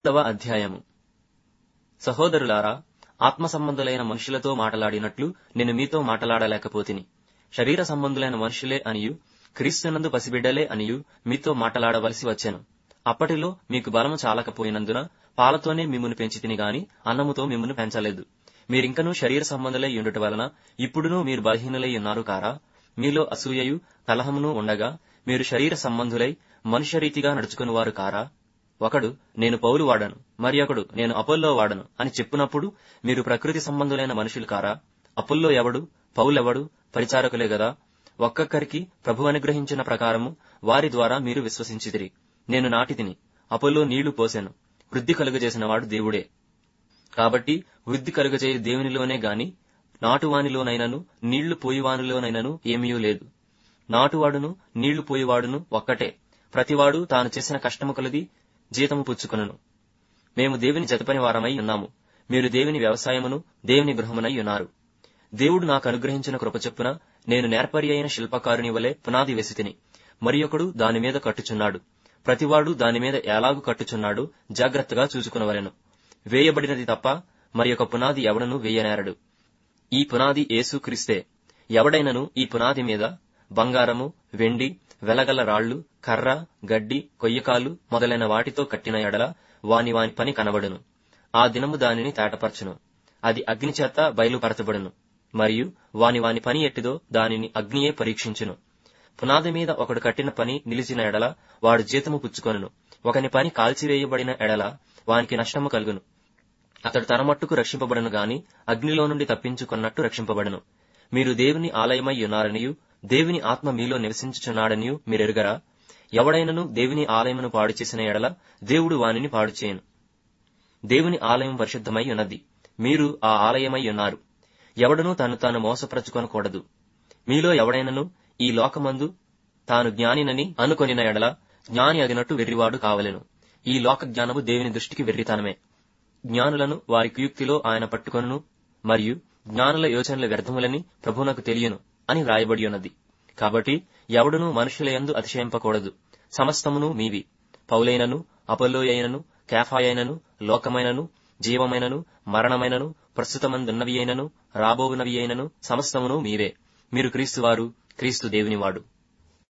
పదవ అధ్యాయము సహోదరులారా ఆత్మ సంబంధులైన మనుషులతో మాటలాడినట్లు నేను మీతో మాటలాడలేకపోతిని శరీర సంబంధులైన మనుషులే అనియు క్రీస్తునందు పసిబిడ్డలే అనియు మీతో మాటలాడవలసి వచ్చెను అప్పటిలో మీకు బలము చాలకపోయినందున పాలతోనే మిమ్మును పెంచితిని గాని అన్నముతో మిమ్మును పెంచలేదు మీరింకనూ శరీర సంబంధులై ఉండుట వలన ఇప్పుడునూ మీరు బలహీనులై ఉన్నారు కారా మీలో అసూయయు కలహమును ఉండగా మీరు శరీర సంబంధులై మనుష్యరీతిగా నడుచుకునివారు కారా ఒకడు నేను పౌలు వాడను మరి ఒకడు నేను అపోల్లో వాడను అని చెప్పునప్పుడు మీరు ప్రకృతి సంబంధులైన మనుషులు కారా అపోల్లో ఎవడు పౌలెవడు పరిచారకులే గదా ఒక్కొక్కరికి ప్రభు అనుగ్రహించిన ప్రకారము వారి ద్వారా మీరు విశ్వసించిదిరి నేను నాటితిని అపోల్లో నీళ్లు పోసెను వృద్ధి కలుగజేసిన వాడు దేవుడే కాబట్టి వృద్ధి కలుగజేయ దేవునిలోనే గాని నాటువానిలోనైనను నీళ్లు పోయివానిలోనైనను ఏమీయూ లేదు నాటువాడును నీళ్లు పోయివాడును ఒక్కటే ప్రతివాడు తాను చేసిన కష్టము కొలది జీతము పుచ్చుకొనును మేము దేవుని జతపని వారమై ఉన్నాము మీరు దేవుని వ్యవసాయమును దేవుని గృహమునై ఉన్నారు దేవుడు నాకు అనుగ్రహించిన కృప చొప్పున నేను నేర్పరి అయిన శిల్పకారుని వలె పునాది వేసితిని మరి ఒకడు దాని మీద కట్టుచున్నాడు ప్రతివాడు దాని మీద ఎలాగు కట్టుచున్నాడు జాగ్రత్తగా చూచుకునవలెను వేయబడినది తప్ప మరి ఒక పునాది ఎవడను వేయనేరడు ఈ పునాది యేసు క్రీస్తే ఎవడైనను ఈ పునాది మీద బంగారము వెండి వెలగల రాళ్లు కర్ర గడ్డి కొయ్యకాలు మొదలైన వాటితో కట్టిన ఎడల వాని వాని పని కనబడును ఆ దినము దానిని తేటపరచును అది అగ్ని చేత బయలుపరచబడును మరియు వాని వాని పని ఎట్టిదో దానిని అగ్నియే పరీక్షించును పునాది మీద ఒకడు కట్టిన పని నిలిచిన ఎడల వాడు జీతము పుచ్చుకొనును ఒకని పని కాల్చివేయబడిన ఎడల వానికి నష్టము కలుగును అతడు తన మట్టుకు రక్షింపబడను గాని అగ్నిలో నుండి తప్పించుకున్నట్టు రక్షింపబడను మీరు దేవుని ఆలయమై ఉన్నారనియు దేవుని ఆత్మ మీలో నివసించుచున్నాడనియు మీరెరుగరా ఎవడైనను దేవుని ఆలయమును పాడు చేసిన ఎడల దేవుడు వానిని పాడు చేయను దేవుని ఆలయం పరిశుద్ధమై ఉన్నది మీరు ఆ ఆలయమై ఉన్నారు ఎవడనూ తను తాను మోసపరచుకొనకూడదు మీలో ఎవడైనను ఈ లోకమందు తాను జ్ఞానినని అనుకొనిన ఎడల జ్ఞాని అగినట్టు వెర్రివాడు కావలెను ఈ లోక జ్ఞానము దేవుని దృష్టికి వెర్రితనమే జ్ఞానులను వారి కుయుక్తిలో ఆయన పట్టుకొనును మరియు జ్ఞానుల యోచనల వ్యర్థములని ప్రభువునకు తెలియను అని వ్రాయబడి ఉన్నది కాబట్టి ఎవడునూ మనుషులయందు అతిశయింపకూడదు సమస్తమును మీవి పౌలైనను అపల్లోయైనను కేఫాయైనను లోకమైనను జీవమైనను మరణమైనను ప్రస్తుతమందున్నవి అయినను రాబోవునవి అయినను సమస్తమును మీవే మీరు క్రీస్తువారు క్రీస్తు దేవునివాడు